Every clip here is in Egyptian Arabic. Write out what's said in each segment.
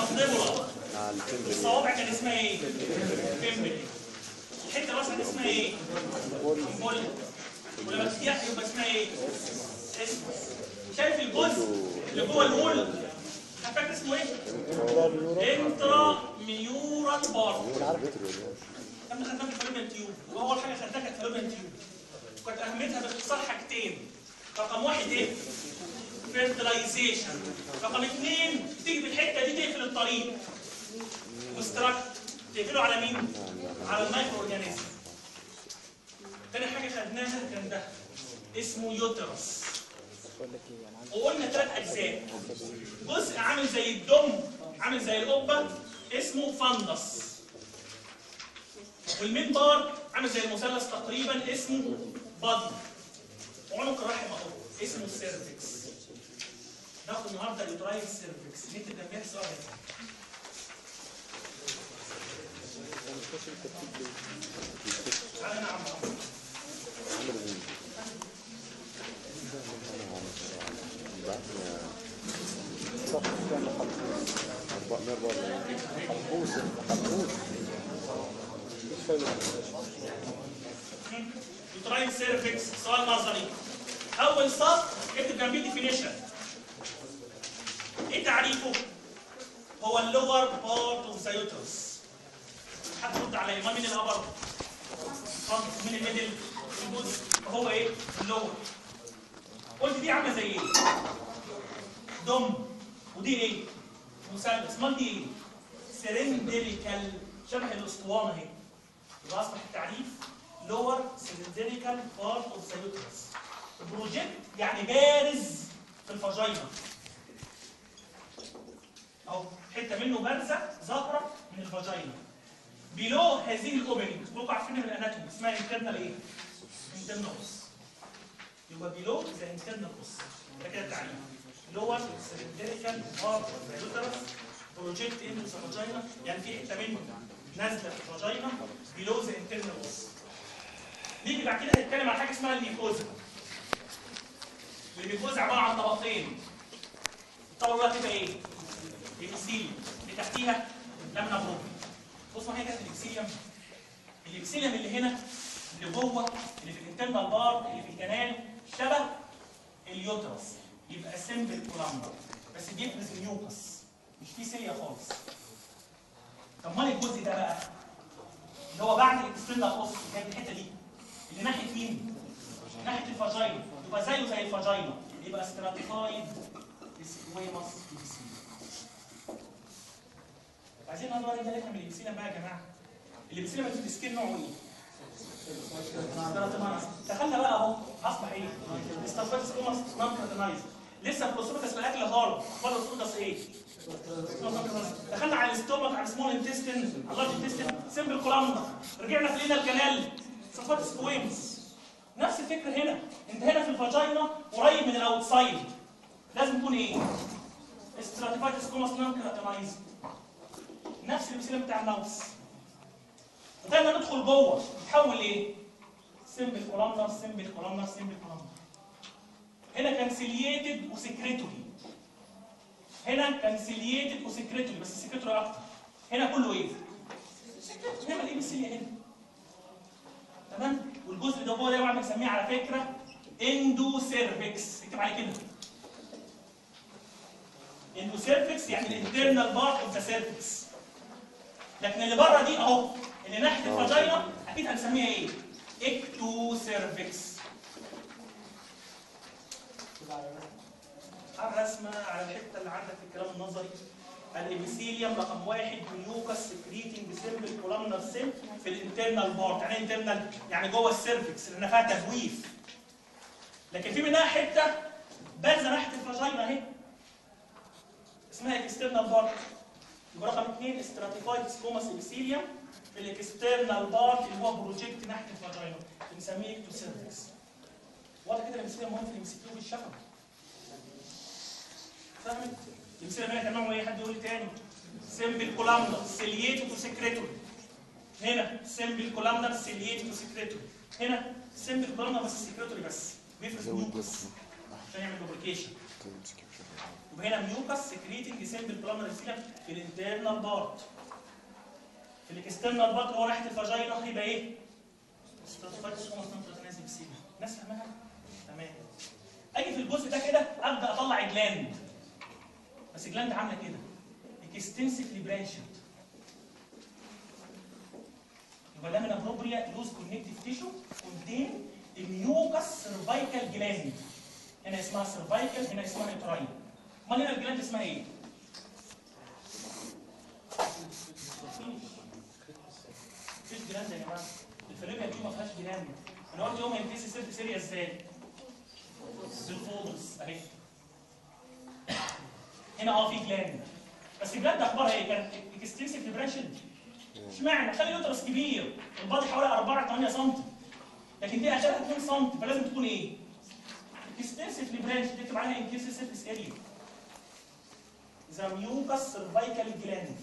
مانديبولا مع الفيمبري الصوابع كان اسمها ايه؟ فيمبري الحته الواسعه دي اسمها ايه؟ بول ولما تفتح يبقى اسمها ايه؟ اسمه شايف الجزء اللي جوه المول فاكر اسمه ايه؟ انترا ميورال بار كنا خدناها في الفالوبيان تيوب واول حاجه خدناها كانت فالوبيان تيوب وكانت اهميتها باختصار حاجتين رقم واحد ايه؟ فيرتلايزيشن رقم اثنين تيجي في الحته دي تقفل الطريق وستراكت تقفله على مين؟ على المايكرو اورجانيزم تاني حاجه خدناها كان ده اسمه يوترس وقلنا ثلاث اجزاء جزء عامل زي الدم عامل زي القبه اسمه فندس والمين بار عامل زي المثلث تقريبا اسمه بادي وعنق الرحم اهو اسمه السيرفكس ناخد النهارده اليوتراين سيرفكس نكتب جنبها السؤال ده تعالى نعم يوتراين سيرفكس سؤال نظري اول سطر اكتب جنبيه ديفينيشن ايه تعريفه هو اللور بارت اوف ذا يوترس حد يرد عليا ما مين الابر خط من الميدل الجزء هو ايه اللور قلت دي عامله زي ايه دم ودي ايه مثلث امال دي ايه سيرندريكال شبه الاسطوانه اهي يبقى اصبح التعريف لور سيلندريكال بارت اوف ذا يوترس بروجكت يعني بارز في الفاجينا او حته منه بارزه ظاهره من الفاجينا بيلو هذه الاوبننج كلكم عارفين من الاناتومي اسمها انترنال ايه؟ انترنال اوس يبقى بيلو ذا انترنال اوس ده كده التعريف لور سيلندريكال بارت اوف ذا يوترس بروجكت انتو ذا فاجينا يعني في حته منه نازله في الفاجينا بيلو ذا انترنال اوس نيجي بعد كده نتكلم عن حاجه اسمها الميكوزا الميكوزا عباره عن طبقتين الطبقه الاولى هتبقى ايه؟ الابسيليوم اللي تحتيها لمنه بروبي بص معايا كده الابسيليوم الابسيليوم اللي هنا اللي جوه اللي في الانترنال بار اللي في الكنال شبه اليوترس يبقى سيمبل كولامبر بس بيفرز الميوكس مش فيه سيليا خالص طب مال الجزء ده بقى اللي هو بعد الاكسترنال اوس اللي هي الحته دي اللي ناحيه مين؟ ناحيه الفاجينا يبقى زيه زي الفاجينا يبقى ستراتيفايد سكويموس عايزين النهارده نبدا نفهم الابسيلم بقى يا جماعه الابسيلم اللي في السكين نوعه ايه؟ ستراتيفايد دخلنا بقى اهو اصبح ايه؟ ستراتيفايد سكويموس نون كراتينايز لسه البروسوماتس الاكل هارد اخبار البروسوماتس ايه؟ دخلنا على الاستومك على السمول انتستين على اللارج انتستين سمبل كولامنا رجعنا في لينا الكنال صفات سكويمز نفس الفكره هنا انت هنا في الفاجينا قريب من الاوتسايد لازم يكون ايه؟ استراتيفايد سكوماس نون كراتينايز نفس المثال بتاع الماوس ودايما ندخل جوه يتحول ايه؟ سمبل كولامنر سمبل كولامنر سمبل كولامنر هنا كان سيلييتد وسكريتوري هنا كان سيلييتد وسكريتوري بس السكريتوري اكتر هنا كله ايه؟ سكريتوري هنا الايه بالسيليا هنا تمام والجزء ده هو ده بقى بنسميه على فكره اندو سيرفكس اكتب عليه كده اندو سيرفكس يعني الانترنال بارت اوف ذا سيرفكس لكن اللي بره دي اهو اللي ناحيه الفاجينا اكيد هنسميها ايه؟ اكتو سيرفكس الرسمه على الحته اللي عندك في الكلام النظري الابيثيليوم رقم واحد ميوكس سكريتنج سيمبل كولامنر سيل في الانترنال بارت يعني انترنال يعني جوه السيرفكس اللي فيها تجويف لكن في منها حته بارزه ناحيه الفاجينا اهي اسمها الاكسترنال بارت يبقى رقم اثنين استراتيفايد سكوماس ابيثيليوم في الاكسترنال بارت اللي هو بروجكت ناحيه الفاجينا بنسميه اكتو سيرفكس واضح كده الابيثيليوم مهم في الام سي كيو في الشفوي فاهم الامثله بقى تمام ايه حد يقول لي تاني سيمبل كولامنر سيلييتد وسكريتوري هنا سيمبل كولامنر سيلييتد وسكريتوري هنا سيمبل كولامنر بس سكريتوري بس بيفرز ميوكس عشان يعمل دوبليكيشن يبقى هنا ميوكس سكريتنج سيمبل بلامر سيلم في الانترنال بارت في الاكسترنال بارت اللي هو ناحيه الفاجينا هيبقى ايه؟ ستراتيفايتس كوماس نانتراتينازي بسيلم الناس فاهمها؟ تمام اجي في الجزء ده كده ابدا اطلع جلاند بس الجلاند عامله كده اكستنسفلي برانشد يبقى لامينا بروبريا لوز كونكتيف تيشو كونتين الميوكس سيرفايكال جلاند هنا اسمها سيرفايكال هنا اسمها يوتراين امال هنا الجلاند اسمها ايه؟ مفيش جلاند يا جماعه الفالوبيا دي ما فيهاش جلاند انا قلت يوم ينتهي سيرت سيريا ازاي؟ بالفولدرز اهي هنا اه في جلاند بس الجلاند اخبارها ايه؟ كانت اكستنسيف ديبريشن اشمعنى؟ خلي اليوترس كبير البادي حوالي 4 8 سم لكن دي اخرها 2 سم فلازم تكون ايه؟ اكستنسيفلي برانش تكتب عليها انكيس سيرفيس اريا ذا ميوكس سيرفايكال جلاند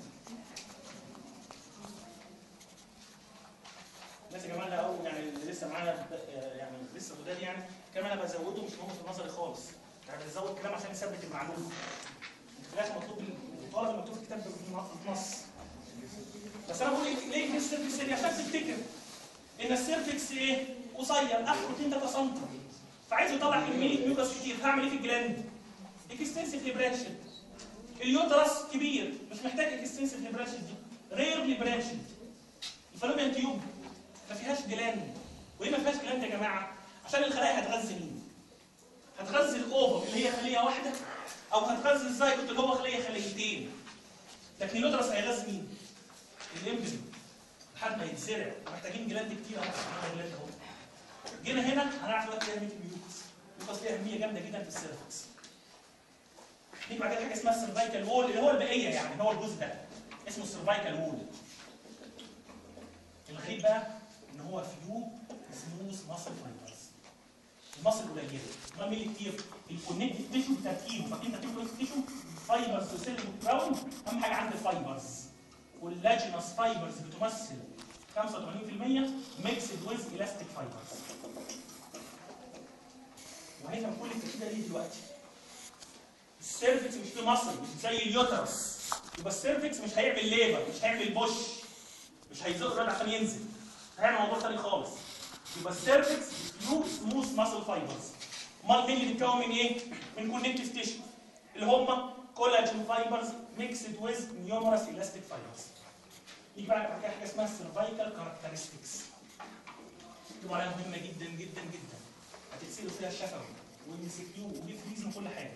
الناس يا جماعه اللي أول يعني اللي لسه معانا آه، يعني لسه جداد يعني كمان انا بزوده مش مهم في النظري خالص يعني بزود كلام عشان يثبت المعلومه في الاخر مطلوب من الطالب مكتوب في الكتاب بالنص بس انا بقول لك ليه السيرفكس اريا عشان تفتكر ان السيرفكس ايه قصير اخره 2 3 سم فعايز يطلع كميه ميوكس كتير هعمل ايه في الجلاند؟ اكستنسيف ليبرانشد اليوترس كبير مش محتاج اكستنسيف ليبرانشد دي ريرلي برانشد الفالوبيان تيوب ما فيهاش جلاند وليه ما فيهاش جلاند يا جماعه؟ عشان الخلايا هتغذي مين؟ هتغذي الاوفر اللي هي خليه واحده او هتغذي الزيجوت اللي هو خليه خليتين لكن اليوترس هيغذي مين؟ الامبريو لحد ما يتزرع محتاجين جلاند كتير اهو عندنا جلاند اهو جينا هنا هنعرف دلوقتي ايه اهميه الميوكس الميوكس ليها اهميه جامده جدا في السيرفكس نيجي بعد كده حاجه اسمها السيرفايكال وول اللي هو البقيه يعني هو الجزء ده اسمه السيرفايكال وول الغريب بقى ان هو فيو سموث ماسل فايبرز المصل قليله امال مين اللي كتير الكونكتيف تيشو تركيبه فاكرين تركيب الكونكتيف تيشو فايبرز وسيل وكراون اهم حاجه عند الفايبرز واللاجينس فايبرز بتمثل 85% ميكسد ويز الاستيك فايبرز وهنفهم كل التركيبه دي دلوقتي السيرفكس مش فيه مصل مش زي اليوترس يبقى السيرفكس مش هيعمل ليبر مش هيعمل بوش مش هيزق الرد عشان ينزل هيعمل موضوع تاني خالص يبقى السيرفكس فيو سموث ماسل فايبرز امال مين اللي بيتكون من ايه؟ من كونكتيف تيشو اللي هم كولاجين فايبرز ميكسد ويز نيومرس الاستيك فايبرز يجي بقى بعد كده حاجه اسمها السيرفايكال كاركترستكس دي عليها مهمه جدا جدا جدا هتتسالوا فيها الشفوي والام سي كيو ودي فريز وكل حاجه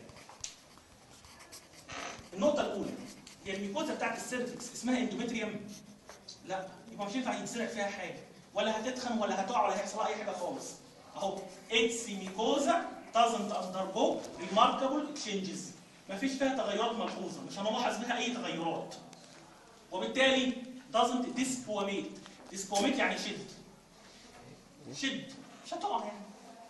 النقطه الاولى هي الميكوزا بتاعت السيرفكس اسمها اندومتريوم لا يبقى مش ينفع يتزرع فيها حاجه ولا هتتخن ولا هتقع ولا هيحصل لها اي حاجه خالص اهو اتس ميكوزا doesn't undergo remarkable changes مفيش فيها تغيرات ملحوظه مش هنلاحظ بها اي تغيرات وبالتالي doesn't dispoamate dispoamate يعني شد شد مش هتقع يعني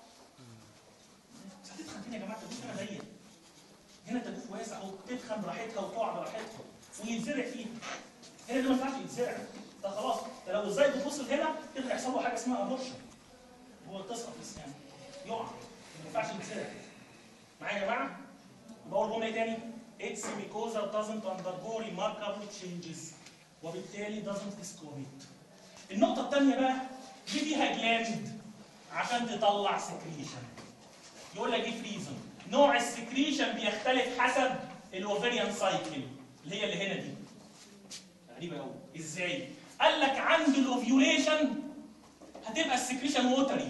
بس هتتخن فين يا جماعه التجوف هنا ضيق هنا التجوف واسع اهو تتخن براحتها وتقع براحتها ويتزرع فيها هنا ده ما ينفعش يتزرع ده خلاص ده لو ازاي بتوصل هنا كده هيحصل له حاجه اسمها ابورشن هو تسقط بس يعني يقع ما ينفعش يتزرع معايا يا جماعه بقول جمله تاني اتس ميكوزا doesn't undergo remarkable changes وبالتالي doesn't discriminate النقطة الثانية بقى دي فيها جلاند عشان تطلع سكريشن يقول لك ايه ريزون نوع السكريشن بيختلف حسب الاوفريان سايكل اللي هي اللي هنا دي غريبة قوي ازاي؟ قال لك عند الاوفيوليشن هتبقى السكريشن ووتري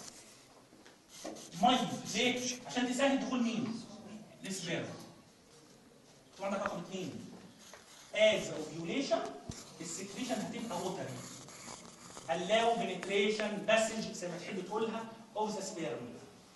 ميه ليه؟ عشان تسهل دخول مين؟ السبيرم طبعا عندك رقم اثنين از اوفيوليشن السكريشن هتبقى ووتري allow penetration passage زي ما تحب تقولها of the sperm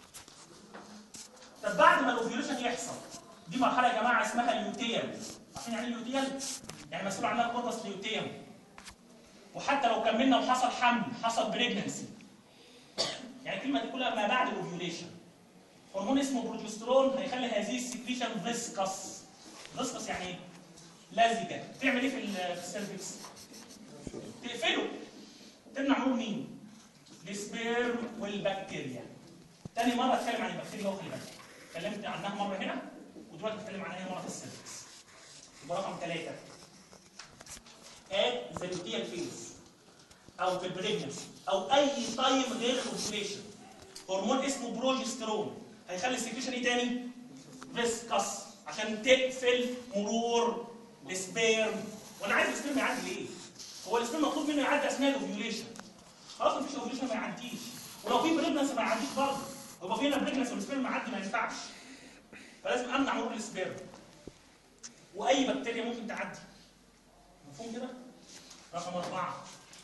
طب بعد ما الاوفيوليشن يحصل دي مرحله يا جماعه اسمها اليوتيم عارفين يعني ايه اليوتيم؟ يعني مسؤول عنها قرص اليوتيم وحتى لو كملنا وحصل حمل حصل بريجنسي يعني الكلمه دي كلها ما بعد الاوفيوليشن هرمون اسمه بروجسترون هيخلي هذه السكريشن فيسكس فيسكس يعني ايه؟ لزجه تعمل ايه في ال- في السيرفكس؟ تقفله تمنع نور مين؟ السبيرم والبكتيريا تاني مره اتكلم عن البكتيريا وخلي بالك اتكلمت عنها مره هنا ودلوقتي بتكلم عنها هنا مره في السيرفكس يبقى رقم ثلاثه ات ذا لوتيال فيز او في البريجنسي او اي تايم غير الاوفيليشن هرمون اسمه بروجسترون هيخلي السكريشن ايه تاني؟ فيسكس عشان تقفل مرور السبيرم وانا عايز السبيرم يعدي ليه؟ هو السبيرم مطلوب منه يعدي اثناء الاوفيوليشن خلاص مفيش اوفيوليشن ما يعديش ولو في بريجنسي ما يعديش برضه هو في هنا بريجنسي والسبيرم معدي ما ينفعش فلازم امنع مرور السبيرم واي بكتيريا ممكن تعدي مفهوم كده؟ رقم أربعة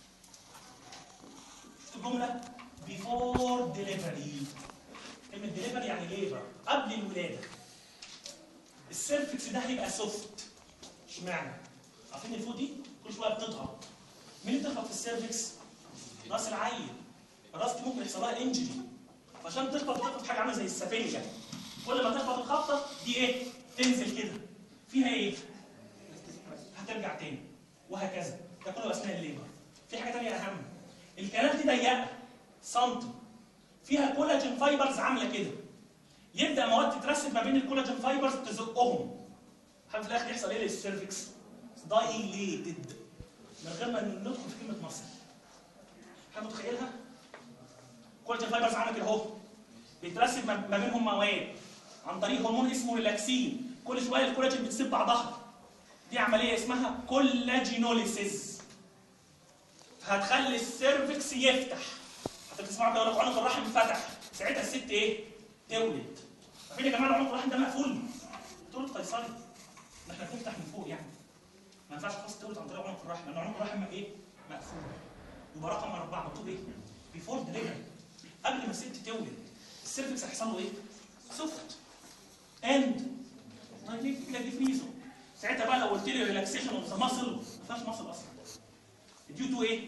الجملة before delivery كلمة delivery يعني ليبر قبل الولادة السيرفكس ده هيبقى سوفت اشمعنى؟ عارفين الفوق دي كل شوية بتضغط مين اللي بتخبط في السيرفكس؟ راس العيل الراس دي ممكن يحصل لها انجري عشان تخبط تخبط في حاجة عاملة زي السفنجة كل ما تخبط الخبطة دي ايه؟ تنزل كده فيها ايه؟ هترجع تاني وهكذا ده كله اثناء الليبر في حاجه ثانيه اهم الكلام دي ضيقه سنتي فيها كولاجين فايبرز عامله كده يبدا مواد تترسب ما بين الكولاجين فايبرز تزقهم حتى في الاخر يحصل ايه للسيرفكس دايليتد من غير ما ندخل في كلمه مصر حد متخيلها كولاجين فايبرز عامله كده اهو بيترسب ما ما بينهم مواد عن طريق هرمون اسمه ريلاكسين كل شويه الكولاجين بتسيب بعضها دي عمليه اسمها كولاجينوليسيس هتخلي السيرفكس يفتح هتسمعوا كده يقول لك عنق الرحم فتح ساعتها الست ايه؟ تولد عارفين يا جماعه عنق الرحم ده مقفول تولد قيصري ما احنا بنفتح من فوق يعني ما ينفعش خالص تولد عن طريق عنق الرحم لان عنق الرحم ايه؟ مقفول يبقى رقم اربعه مكتوب ايه؟ بيفور دليفري قبل ما الست تولد السيرفكس هيحصل له ايه؟ سوفت اند دايليت كده ديفريزو ساعتها بقى لو قلت لي ريلاكسيشن اوف ذا ماسل ما فيهاش ماسل اصلا ديو تو ايه؟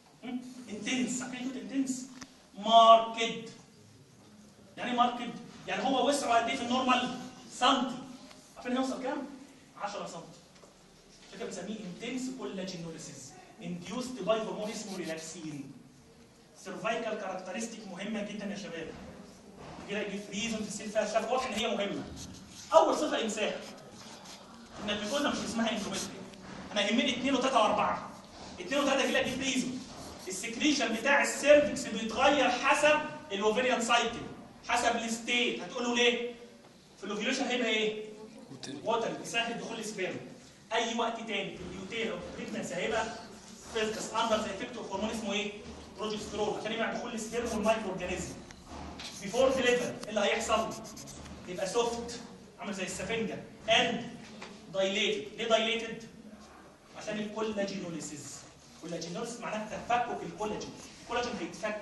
انتنس عارفين ديو انتنس ماركد يعني ايه ماركد؟ يعني هو وسعه قد ايه في النورمال؟ سنتي عارفين هيوصل كام؟ 10 سم عشان كده بنسميه انتنس كولاجينوليسيس انديوست باي هرمون اسمه ريلاكسين سيرفايكال كاركترستيك مهمه جدا يا شباب كده يجي فريزون تسيل فيها شاف واضح ان هي مهمه اول صفه انساها ان الجلوكوزا مش اسمها اندوميتريا انا يهمني 2 و3 و4 2 و3 كده دي بريزون السكريشن بتاع السيرفكس بيتغير حسب الاوفيريان سايكل حسب الستيت هتقولوا ليه؟ في الاوفيوليشن هيبقى ايه؟ ووتر بيسهل دخول السبيرم اي وقت تاني في اليوتيل او في البريجنسي هيبقى فيزكس اندر ذا افكت اوف هرمون اسمه ايه؟ بروجسترون عشان يمنع دخول السبيرم والمايكرو اورجانيزم بيفور ديليفر ايه اللي هيحصل؟ يبقى سوفت عامل زي السفنجه اند دايليتد ليه دايليتد عشان الكولاجينوليسيس كولاجينوليسيس معناها تفكك الكولاجين الكولاجين بيتفك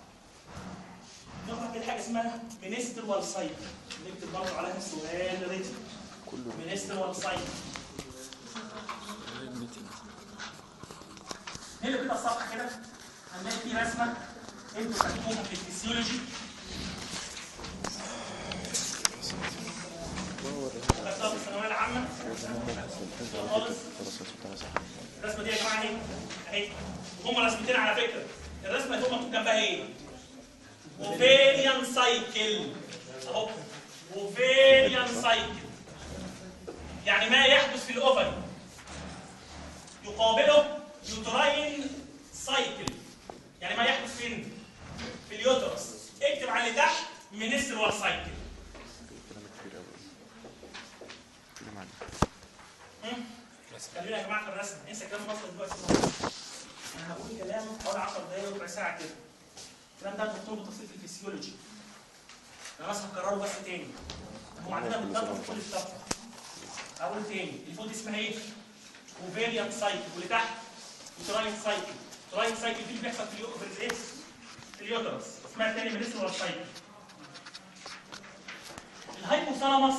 ناخد كده حاجه اسمها منسترال سايكل نكتب برضه عليها سؤال ريتم منسترال سايكل نقلب كده الصفحه كده هنلاقي في رسمه انتوا خدتوها في الفسيولوجي خدتوها في الثانويه العامه خالص الرسمه دي يا جماعه اهي اهي هم رسمتين على فكره الرسمه دي مكتوب جنبها ايه؟ اوفيريان سايكل اهو اوفيريان سايكل يعني ما يحدث في الاوفري يقابله يوتراين سايكل يعني ما يحدث فين؟ في اليوترس اكتب على اللي تحت منسترال سايكل كلام كتير قوي كلام عن خلينا يا جماعه في الرسم انسى كلام مصر دلوقتي انا هقول كلام حوالي 10 دقايق ربع ساعه كده الكلام ده مكتوب بتفصيل في الفسيولوجي انا بس هكرره بس تاني هم عندنا بنتكلم في كل الشابتر اقول تاني اللي فوق دي اسمها ايه؟ اوفيريان سايكل واللي تحت يوتراين سايكل يوتراين سايكل دي اللي بيحصل في اليو في الايه؟ في اليوترس اسمها تاني منسترال سايكل الهايبوثالاموس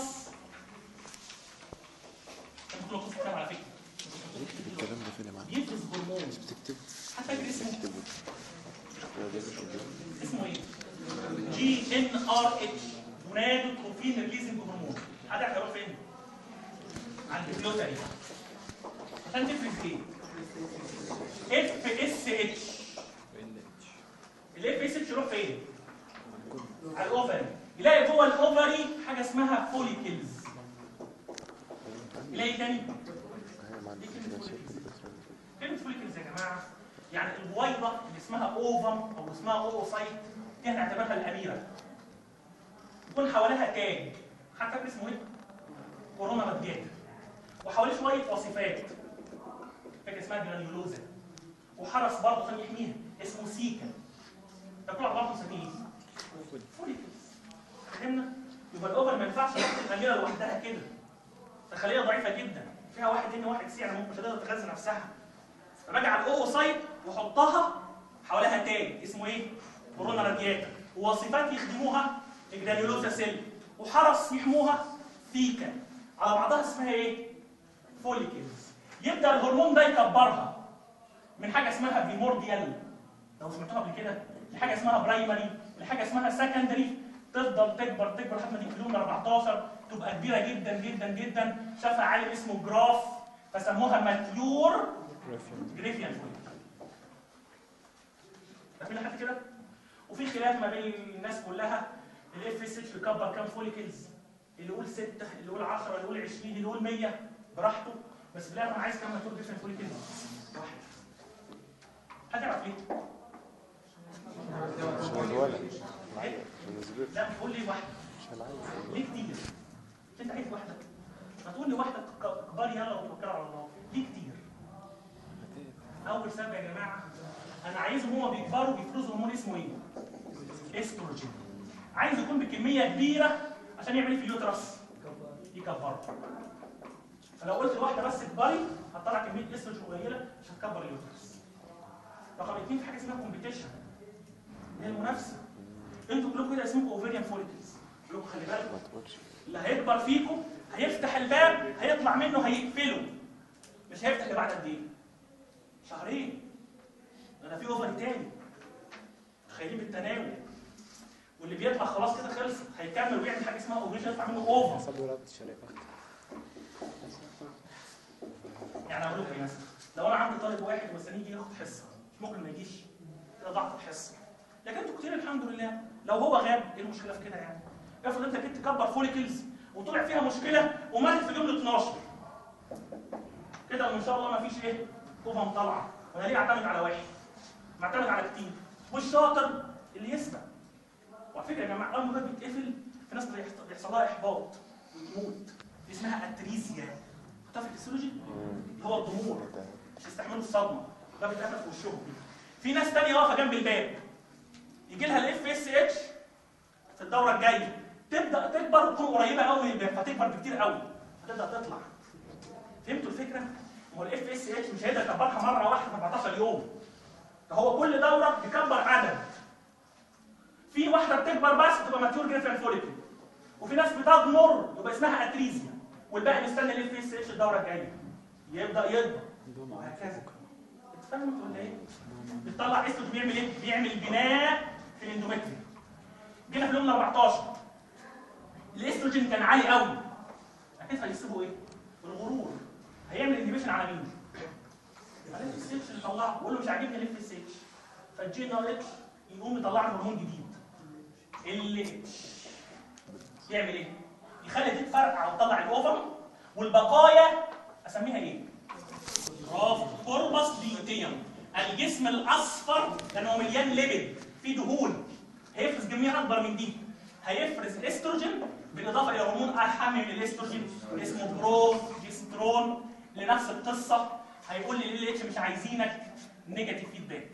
كان كله كتب كتاب على فكره اكتب الكلام ده فين يا معلم بيفرز هرمون تكتبه هتفكر اسمه تكتبه هو ده مش قدامي. اسمه ايه؟ جي ان ار اتش gonadotropin ريليزنج هرمون حد يعرف يروح فين؟ عند البلوتري عشان تفرز ايه؟ اف اس اتش الاف اس اتش يروح فين؟ على الاوفري يلاقي جوه الاوفري حاجه حاجه اسمها فوليكلز الاقي تاني هي ما عنديش نفس كلمه فوليكلز يا جماعه يعني البويضه اللي اسمها اوفم او اسمها اوفوسايت دي هنعتبرها الاميره يكون حواليها تاج حتى فاكر اسمه ايه؟ كورونا راديات وحواليه شويه وصفات فاكر اسمها جرانيولوزا وحرس برضه عشان يحميها اسمه سيكا ده طلع برضه مسميه ايه؟ فوليكلز فهمنا؟ يبقى الاوفر ما ينفعش نحط الاميره لوحدها كده ده خليه ضعيفه جدا فيها واحد ان واحد سي يعني ممكن مش هتقدر تغذي نفسها فباجي على الاوفوسايت واحطها حواليها تاج اسمه ايه؟ كورونا رادياتا ووصفات يخدموها الجرانيولوزا سيل وحرس يحموها فيكا على بعضها اسمها ايه؟ فوليكلز يبدا الهرمون ده يكبرها من حاجه اسمها بريمورديال لو سمعتوها قبل كده لحاجه اسمها برايمري لحاجه اسمها سكندري تفضل تكبر تكبر لحد ما تيجي في اليوم 14 تبقى كبيره جدا جدا جدا شافها عالم اسمه جراف فسموها ماتيور جريفيان فوليكل فاهمين لحد كده؟ وفي خلاف ما بين الناس كلها الاف اس اتش بيكبر كام فوليكلز اللي يقول 6 اللي يقول 10 اللي يقول 20 اللي يقول 100 براحته بس في الاخر انا عايز كام ماتيور جريفيان فوليكلز واحد هتعرف ليه؟ عشان الولد إيه؟ عشان الزبير لا بتقول لي واحده عشان العيل ليه كتير؟ انت عايز واحده هتقول لي واحده ك- كبار يلا وتوكل على الله ليه كتير؟ اول سبب يا جماعه انا عايزهم هما بيكبروا بيفرزوا هرمون اسمه ايه؟ استروجين عايز يكون بكميه كبيره عشان يعمل ايه في اليوترس؟ يكبره فلو قلت لواحده بس كبري هتطلع كميه استروجين قليله مش هتكبر اليوترس رقم اثنين في حاجه اسمها كومبيتيشن هي المنافسه انتوا كلكم كده اسمكم اوفيريان فوليكلز كلكم خلي بالكم ما تقولش اللي هيكبر فيكم هيفتح الباب هيطلع منه هيقفله مش هيفتح اللي بعد قد ايه؟ شهرين ده انا في اوفر تاني تخيلين بالتناول واللي بيطلع خلاص كده خلص هيكمل ويعمل حاجه اسمها اوبريشن يطلع منه اوفر حسب ولاد الشركة يعني اقول لكم ايه مثلا لو انا عندي طالب واحد ومستنيه يجي ياخد حصه مش ممكن ما يجيش كده ضعف الحصه لكن انتوا كتير الحمد لله لو هو غاب ايه المشكله في كده يعني افرض انت جيت تكبر فوليكلز وطلع فيها مشكله وماتت في اليوم ال 12 كده وان شاء الله ما فيش ايه اوفم طالعه وانا ليه اعتمد على واحد معتمد على كتير والشاطر اللي يسبق وعلى فكره يا جماعه اول ما بيتقفل في ناس بيحص- بيحصل لها احباط وتموت دي اسمها اتريزيا حطها في الفسيولوجي اللي هو الضمور مش يستحملوا الصدمه ده بيتقفل في وشهم في ناس تانية واقفه جنب الباب يجي لها الاف اس اتش في الدوره الجايه تبدا تكبر وتكون قريبه قوي من الباب فتكبر بكتير قوي فتبدا تطلع فهمتوا الفكره؟ ما هو الاف اس اتش مش هيقدر يكبرها مره واحده في 14 يوم ده هو كل دوره بيكبر عدد في واحده بتكبر بس بتبقى ماتيور جريفين فوليكل وفي ناس بتضمر يبقى اسمها اتريزيا والباقي مستني الاف اس اتش الدوره الجايه يبدا يكبر وهكذا انت فاهم ولا ايه؟ بتطلع استروجين بيعمل ايه؟ بيعمل بناء في الاندومتريوم جينا في اليوم ال 14 الاستروجين كان عالي قوي اكيد هيسيبه ايه؟ الغرور هيعمل انهبيشن على مين؟ على الاف اس اتش اللي طلعه بيقول له مش عاجبني الاف اس اتش فالجي ار اتش يقوم يطلع له هرمون جديد ال اتش يعمل ايه؟ يخلي دي تفرقع وتطلع الاوفر والبقايا اسميها ايه؟ برافو كوربس ليوتيوم الجسم الاصفر لان هو مليان ليبيد فيه دهون هيفرز كميه اكبر من دي هيفرز استروجين بالاضافه الى هرمون اهم من الاستروجين اسمه بروجسترون لنفس القصه هيقول لي ال اتش مش عايزينك نيجاتيف فيدباك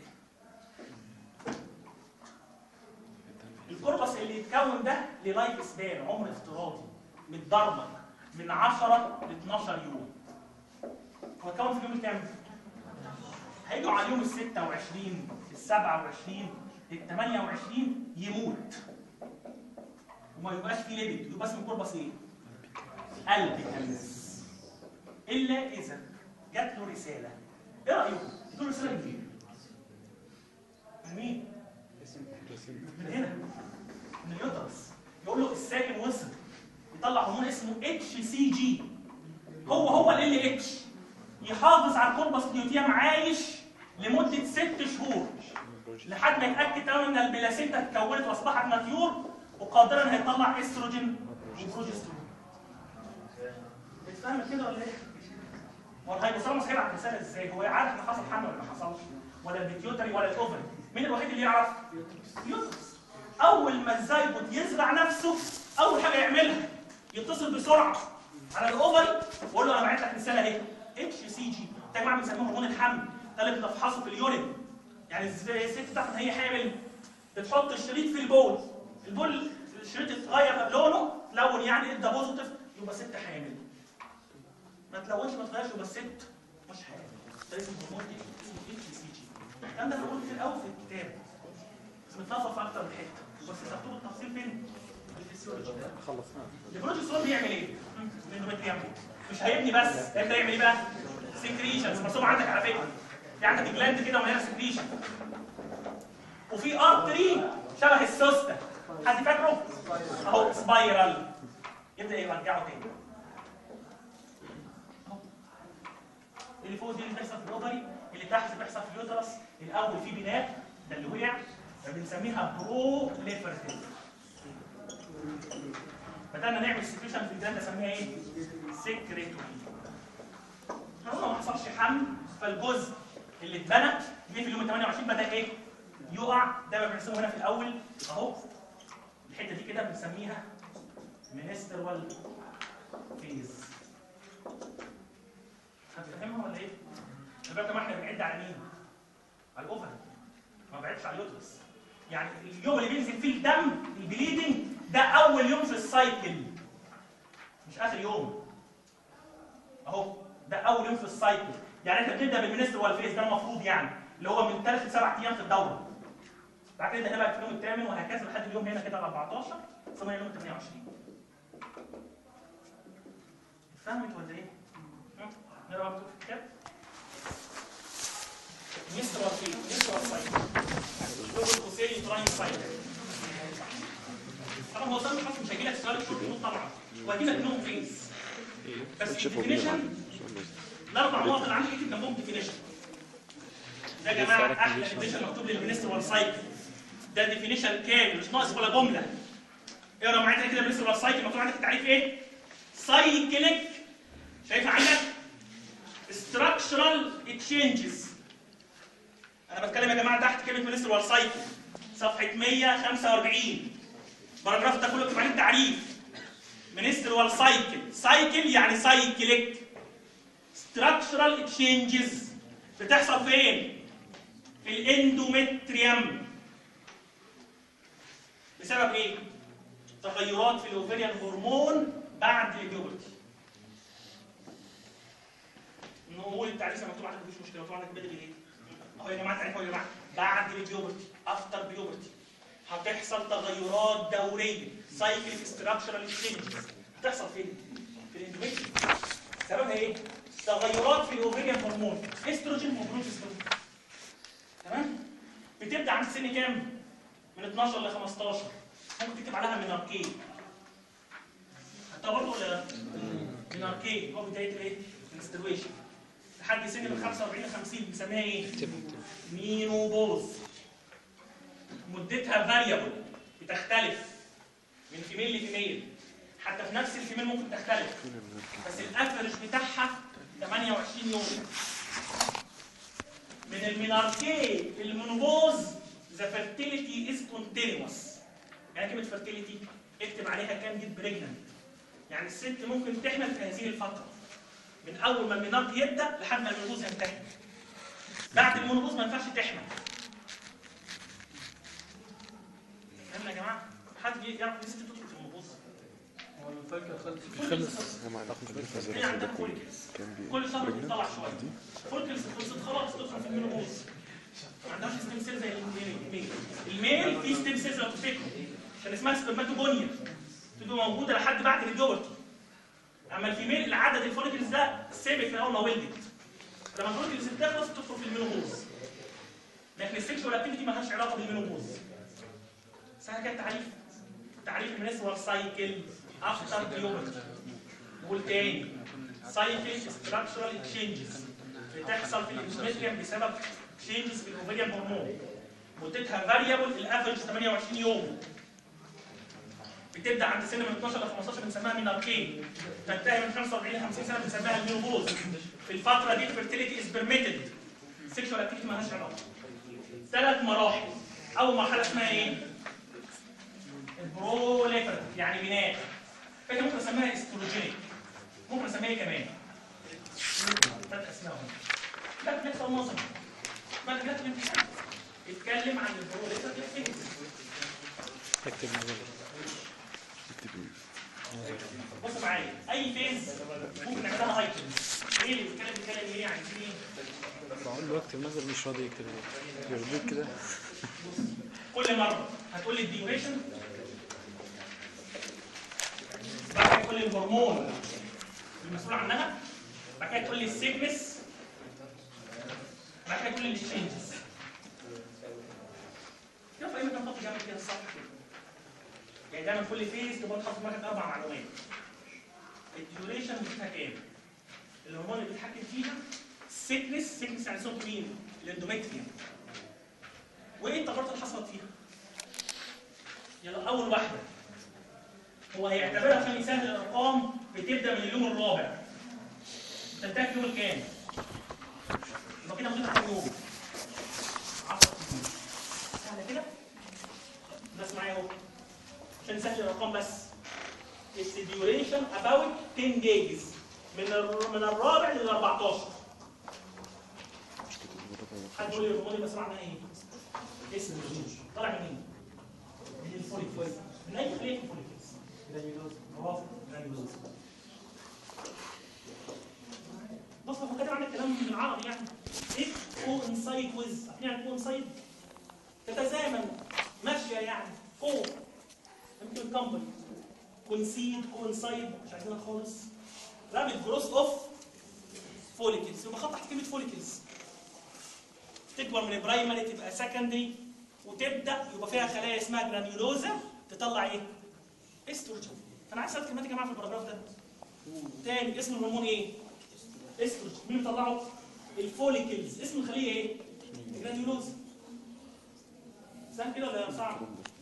الكوربس اللي يتكون ده للايف سبان عمر افتراضي متدرج من 10 ل 12 يوم هو اتكون في اليوم الكام؟ هيجوا على اليوم ال 26 ال 27 ال 28 يموت وما يبقاش فيه ليبيد يبقى اسمه كوربس ايه؟ البيكالس الا اذا جات له رساله ايه رايكم؟ جات له رساله من فين؟ من مين؟ من هنا من اليوترس يقول له الساكن وصل يطلع هرمون اسمه اتش سي جي هو هو ال اتش يحافظ على الكوربس ليوتيوم عايش لمده ست شهور لحد ما يتاكد تماما ان البلاسينتا اتكونت واصبحت ماتيور وقادرا هيطلع استروجين وبروجسترون اتفهمت كده ولا ايه؟ هو الهايبوثالاموس هيبعت رساله ازاي؟ هو عارف ان حصل حمل ولا ما حصلش؟ ولا البيتيوتري ولا الاوفري؟ مين الوحيد اللي يعرف؟ اليوترس اول ما الزيجوت يزرع نفسه اول حاجه يعملها يتصل بسرعه على الاوفري ويقول له انا بعت لك رساله اهي اتش سي جي ده يا جماعه بنسميه هرمون الحمل ده اللي بتفحصه في اليورين يعني ازاي الست تعرف ان هي حامل بتحط الشريط في البول البول الشريط اتغير لونه لون يعني ادى بوزيتيف يبقى ست حامل ما تلونش ما تغيرش يبقى الست مش حامل ده اسمه هرمون ايه؟ اسمه اتش سي جي الكلام ده هنقول كتير قوي في الكتاب بس متنظف في اكتر من حته بس تاخدوه بالتفصيل فين؟ في الفسيولوجي خلصنا البروجسترون بيعمل ايه؟ الاندوميتريوم مش هيبني بس هيبدا يعمل ايه بقى؟ سكريشنز مرسوم عندك على فكره في عندك جلاند كده ومليانه سكريشن وفي ارتري شبه السوسته حد فاكره؟ اهو سبايرال يبدا يرجعه تاني أهو. اللي فوق دي اللي بتحصل في الاوفري اللي تحت بيحصل في اليوترس الاول في بناء ده اللي وقع بنسميها برو ليفرتيف بدأنا نعمل سكريشن في الجلاند نسميها ايه؟ سكريتوري. طالما ما حصلش حمل فالجزء اللي اتبنى جه في اليوم 28 بدأ ايه؟ يقع ده ما بنرسمه هنا في الأول أهو الحتة دي كده بنسميها منسترال فيز. هتفهمها ولا ايه؟ دلوقتي ما احنا بنعد على مين؟ على الأوفر ما بعدش على اليوترس. يعني اليوم اللي بينزل فيه الدم البليدنج ده اول يوم في السايكل مش اخر يوم اهو ده اول يوم في السايكل يعني انت بتبدا بالمنستر والفيس ده المفروض يعني اللي هو من ثلاث لسبع ايام في الدوره بعد كده نبقى في اليوم الثامن وهكذا لحد اليوم هنا كده ال 14 ثم اليوم 28 فهمت ولا ايه؟ هم؟ نقرا مكتوب في الكتاب مستر والفيس مستر والفيس لغه قوسين تراين سايكل طبعا هو سؤال الحصر مش هيجي لك سؤال شورت نوت طبعا وهيجي لك نوم فيس بس شوفوا بيه الديفينيشن الاربع نقط اللي عندك اكتب جنبهم ديفينيشن ده يا جماعه احلى ديفينيشن مكتوب للمنستر سايكل ده ديفينيشن كامل مش ناقص ولا جمله اقرا معايا كده المنستر سايكل مكتوب عندك التعريف ايه؟ سايكليك شايفها عندك structural changes انا بتكلم يا جماعه تحت كلمه منستر سايكل صفحه 145 باراجراف ده كله اكتب عليه التعريف منستر سايكل سايكل يعني سايكليك structural changes بتحصل فين؟ في الاندومتريوم بسبب ايه؟ تغيرات في الاوفيريان هرمون بعد البيوبرتي نقول التعريف زي ما مكتوب عندك مفيش مشكله مكتوب عندك بدري ايه؟ اهو يا جماعه التعريف اهو يا جماعه بعد البيوبرتي افتر بيوبرتي هتحصل تغيرات دوريه سايكليك ستراكشرال تشينجز هتحصل فين؟ في الاندوميتريوم سببها ايه؟ تغيرات في الاوفيريان هرمون استروجين وبروجسترون تمام؟ بتبدا عند سن كام؟ من 12 ل 15 ممكن تكتب عليها مناركين حتى برضه ولا مناركين هو بدايه الايه؟ الاسترويشن لحد سن من 45 ل 50 بنسميها ايه؟ مينوبوز مدتها فاريبل بتختلف من فيميل لفيميل حتى في نفس الفيميل ممكن تختلف بس الافرج بتاعها 28 يوم من الميناركي للمونوبوز ذا فيرتيليتي از كونتينوس يعني كلمه فيرتيليتي اكتب عليها كان جيت بريجننت يعني الست ممكن تحمل في هذه الفتره من اول ما المينارك يبدا لحد ما المونوبوز ينتهي بعد المونوبوز ما ينفعش تحمل فهمنا يا جماعه حد يعرف الست تدخل في المونوبوز هو الفاكهه خلص خلص هم عندكم في الفازر هي ده عندها كله فوليكلز كان بي كل شهر بتطلع شويه فوليكلز خلصت خلاص تدخل في المينوبوز ما عندهاش ستيم سيل زي الميل الميل فيه ستيم سيلز لو تفتكروا كان اسمها سبرماتوجونيا تبقى موجوده لحد بعد البيوبرتي اما الفيميل العدد الفوليكلز ده ثابت من اول ما ولدت لما الفوليكلز بتخلص تدخل في المينوبوز لكن السكشوال اكتيفيتي ما لهاش علاقه بالمينوبوز سهل كده التعريف تعريف المنسوال سايكل افتر بيوبرتي نقول تاني سايكل ستراكشرال تشينجز بتحصل في الاندوميتريوم بسبب تشينجز في الاوفيريان هرمون مدتها فاريبل الافرج 28 يوم بتبدا عند سن من 12 ل 15 بنسميها ميناركين تنتهي من 45 ل 50 سنه بنسميها المينوبوز في الفتره دي الفيرتيليتي از بيرميتد سيكشوال اكتيفيتي مالهاش علاقه ثلاث مراحل اول مرحله اسمها ايه؟ البروليفر يعني بناء فانا ممكن اسميها استروجينيك ممكن اسميها ايه كمان؟ ثلاث اسماء هم لا بيحصل نظري ما جت الامتحان اتكلم عن البروليفر اكتيفيتي اكتب نظري اكتب بص معايا اي فيز ممكن نعملها ايتمز ايه اللي بيتكلم بيتكلم ايه يعني في ايه بقول له اكتب نظري مش راضي يكتب يرضيك كده كل مره هتقول لي الديوريشن بعد كده تقول لي الهرمون المسؤول عنها بعد كده تقول لي السيكنس بعد كده تقول لي التشينجز كده في اي مكان خط جنب كده الصح كده يعني دايما كل فيز تبقى تحط في دماغك اربع معلومات الديوريشن بتاعتها كام الهرمون اللي بيتحكم فيها السيكنس سيكنس يعني صوت مين الاندوميتريوم وايه التغيرات اللي حصلت فيها يلا اول واحده هو هيعتبرها عشان يسهل الارقام بتبدا من اليوم الرابع تنتهي في اليوم الكام يبقى كده مدتها كام يوم 10 ايام سهله كده بس معايا اهو عشان نسهل الارقام بس It's a duration about 10 days من الر- من الرابع لل 14 حد يقول لي الهرمون بس معناها ايه؟ اسم الجيش طالع منين؟ من الفوليكلز من اي خليه في الفوليكلز؟ جرانيولوز برافو جرانيولوز بص هو كاتب عندك كلام بالعربي يعني ايه كو انسايد ويز عارفين يعني كو انسايد؟ تتزامن ماشيه يعني كو يمكن كمباني كونسيد كونسايد مش عايزينها خالص رابط جروس اوف فوليكلز يبقى خط تحت كلمه فوليكلز تكبر من البرايمري تبقى سكندري وتبدا يبقى فيها خلايا اسمها جرانيولوزا تطلع ايه؟ استروجين انا عايز اسال كلمات يا جماعه في البراجراف ده تاني اسم الهرمون ايه؟ استروجين مين بيطلعه؟ الفوليكلز اسم الخليه ايه؟ جرانيولوزا سهل كده ولا صعب؟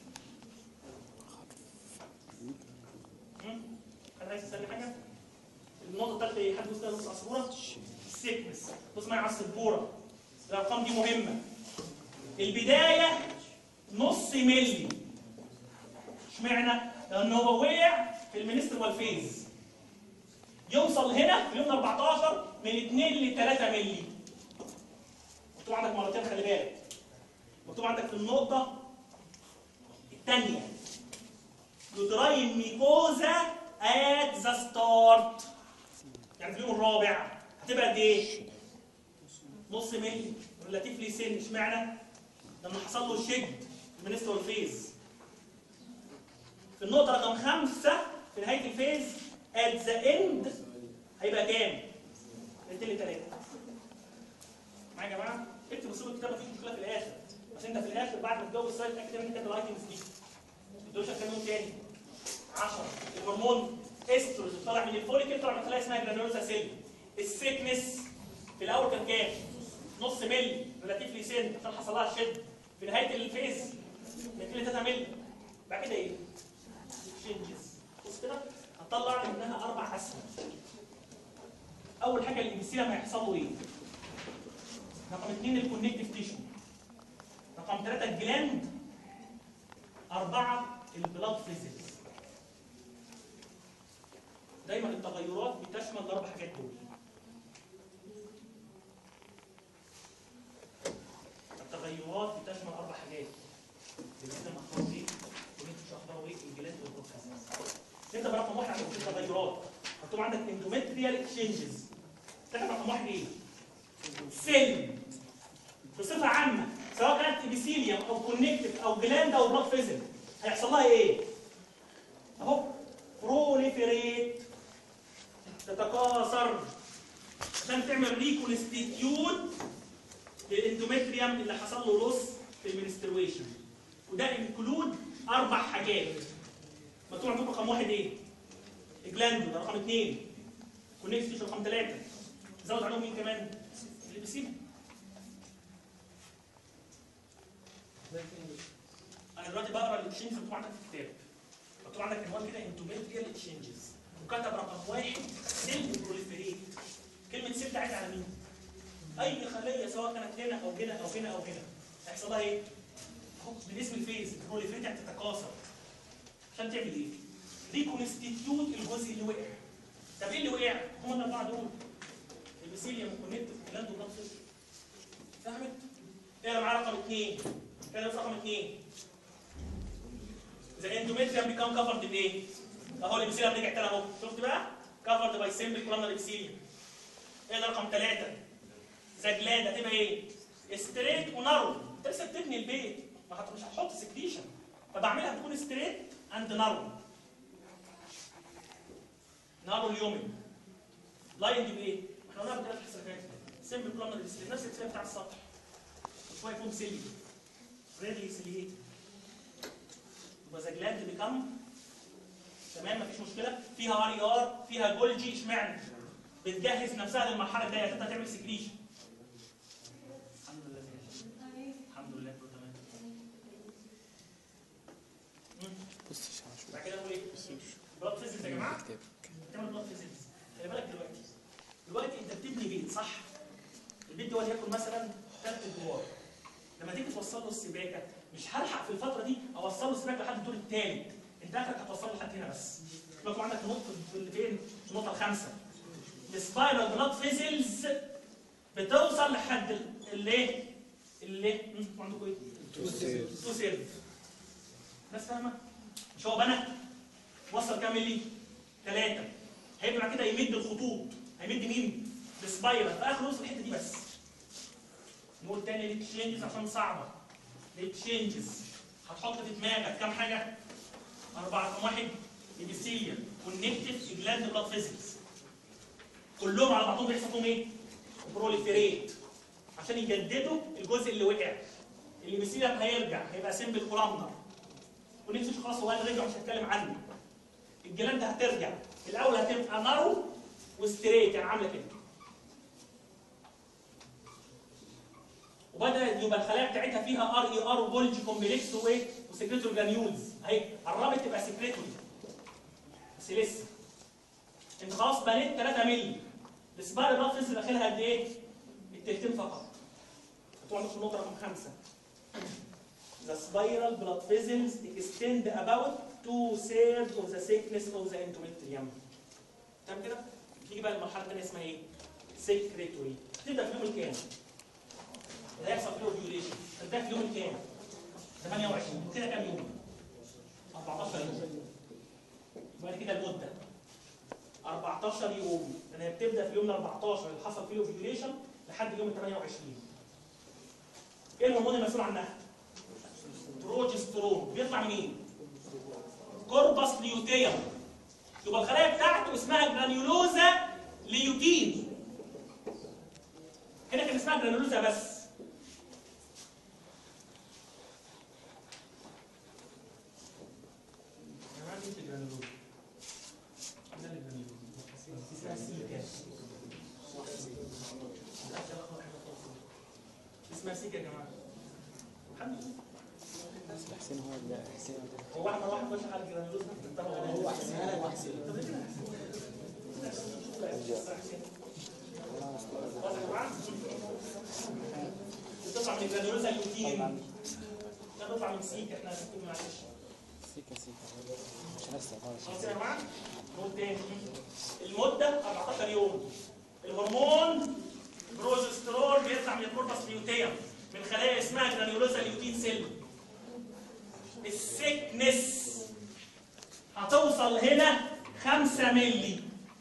مم؟ حد عايز يسالني حاجه؟ النقطه الثالثه ايه؟ حد يسال نص على السبوره؟ السيكنس بص معايا على السبوره الارقام دي مهمه البدايه نص ملي اشمعنى؟ لان هو وقع في المنسترال فيز يوصل هنا في اليوم 14 من 2 ل 3 ملي مكتوب عندك مرتين خلي بالك مكتوب عندك في النقطه الثانيه يوتراين ميكوزا ات ذا ستارت يعني في اليوم الرابع هتبقى قد ايه؟ نص ملي ريلاتيفلي سن اشمعنى؟ لما حصل له شد المنسترال فيز في النقطة رقم خمسة في نهاية الفيز at the end هيبقى كام؟ من 2 ل 3 معايا يا جماعة؟ اكتب اسلوب الكتابة مفيش مشكلة في الآخر بس أنت في الآخر بعد ما تجاوب السؤال اتأكد إن أنت كاتب الايتمز دي دول كام يوم تاني؟ 10 الهرمون استروجين طالع من الفوليكل طالع من خلايا اسمها جرانيولوزا سيل السيكنس في الاول كان كام؟ نص ملي ريلاتيفلي سن عشان حصل لها شد في نهايه الفيز من 2 ل 3 ملي بعد كده ايه؟ تشينجز بص كده هطلع منها اربع اسهم اول حاجه الابيثيليوم هيحصل له ايه؟ رقم اثنين الكونكتيف تيشو رقم ثلاثه الجلاند اربعه البلاد فيزلز دايما التغيرات بتشمل الاربع حاجات دول التغيرات بتشمل اربع حاجات الجسم اخباره ايه والانتش اخباره ايه الجلاند والبروكاس نبدا برقم واحد عندك في التغيرات مكتوب عندك اندومتريال اكسشينجز تاخد رقم واحد ايه؟ سيل بصفه عامه سواء كانت ابيثيليوم او كونكتيف او جلاند او بلاد فيزل هيحصل لها ايه؟ اهو بروليفريت تتكاثر عشان تعمل ريكونستيتيوت للاندومتريوم اللي حصل له لوس في المنسترويشن وده انكلود اربع حاجات مكتوب عندكم رقم واحد ايه؟ الجلاند ده رقم اثنين كونكتيف رقم ثلاثه زود عليهم مين كمان؟ الابيسيل انا دلوقتي بقرا الاكشنز اللي مكتوب عندك في الكتاب مكتوب عندك عنوان كده انتوميتريال تشينجز وكتب رقم واحد سيل بروليفريت كلمه سيل ده عايز على مين؟ اي خليه سواء كانت هنا او هنا او هنا او هنا هيحصل لها ايه؟ اهو من اسم الفيز بروليفريت يعني تتكاثر عشان تعمل ايه؟ ريكونستيتيوت الجزء اللي وقع طب ايه اللي وقع؟ هم الاربعه دول الميسيليوم كونكت جلاند وبلاد فيسل فهمت؟ اقرا معايا رقم اثنين اقرا رقم اثنين ذا اندوميتريوم بيكام كفرد بايه؟ اهو الابيثيليوم رجع تاني اهو شفت بقى؟ كفرد باي سيمبل كولامنر ابيثيليوم اقرا رقم ثلاثه ذا جلاند هتبقى ايه؟ ستريت ونارو انت لسه بتبني البيت ما هت- مش هتحط سكريشن فبعملها تكون ستريت اند نارو نارو اليومين لاين دي بايه؟ احنا قلنا قبل كده في الحصه اللي فاتت سيمبل كولامنر ابيثيليوم نفس الابيثيليوم بتاع السطح وشويه يكون سيلي ريدلي سيليت يبقى ذا جلاند بيكم تمام مفيش مشكله فيها ار اي ار فيها جولجي اشمعنى بتجهز نفسها للمرحله الجايه تبدا تعمل سكريشن الحمد لله ماشي. الحمد لله كله تمام مم. بص يا شو بعد كده نقول ايه بلاد فيزيكس يا جماعه كتاب تعمل بلاد فيزيكس خلي بالك دلوقتي دلوقتي انت بتبني بيت صح البيت ده وليكن مثلا ثلاث ادوار لما تيجي توصل له السباكه مش هلحق في الفتره دي اوصل له السباكه لحد الدور الثالث انت اخرك هتوصل له لحد هنا بس يبقى يكون عندك نقطه في اللي فين النقطه الخامسه السبايرال بلاد فيزلز بتوصل لحد ال- الايه اللي انتوا عندكم ايه تو سيرف ناس فاهمه مش هو بنى وصل كام ملي ثلاثه هيبقى كده يمد الخطوط هيمد مين السبايرال في اخر يوصل الحته دي بس نقول تاني للتشينجز عشان صعبه للتشينجز هتحط في دماغك كام حاجه اربعه رقم واحد الابيثيليوم والنكتف جلاند بلاد فيزيكس كلهم على بعضهم بيحصل فيهم ايه؟ بروليفريت عشان يجددوا الجزء اللي وقع الابيثيليوم هيرجع هيبقى سيمبل كولامنر والنكتف خلاص هو قال رجع مش هتكلم عنه الجلاند هترجع الاول هتبقى نارو وستريت يعني عامله كده وبدا يبقى الخلايا بتاعتها فيها ار اي ار وجولجي كومبلكس وايه وسكريتوري جرانيولز اهي قربت تبقى سكريتوري بس لسه انت خلاص بنيت 3 مللي السبار البلاد فيزل داخلها قد ايه؟ التلتين فقط هتقعد في النقطه رقم خمسه The spiral blood vessels extend about two thirds of the thickness of the endometrium. تمام كده؟ تيجي بقى المرحله الثانيه اسمها ايه؟ سكريتوري. تبدا في اليوم الكام؟ اللي هيحصل فيه اوفيوليشن تنتهي في اليوم الكام؟ 28 كده كام يوم؟ 14 يوم. يبقى كده المده 14 يوم يعني هي بتبدا في اليوم ال 14 اللي حصل فيه اوفيوليشن لحد اليوم ال 28 ايه الهرمون المسؤول عنها؟ بروجسترون بيطلع منين؟ كوربس ليوتيوم يبقى الخلايا بتاعته اسمها جرانيولوزا ليوتين هنا كان اسمها جرانيولوزا بس جماعة دي الجرانيولوزا. ده الجرانيولوزا. اسمها سيكا. اسمها سيكا يا جماعة الحمد لله حسين هو اللي حسين هو احنا واحد مش على الجرانيولوز هو احسن انا واحسن بتطلع من الجرانيولوزا اليوتين ده بيطلع من سيك احنا بنقول معلش سيكا سيكا مش لسه خالص خلاص يا جماعه نقول تاني المده 14 يوم الهرمون بروجسترون بيطلع من الكوربس ليوتيوم من خلايا اسمها جرانيولوزا اليوتين سيل السكنس هتوصل هنا 5 مللي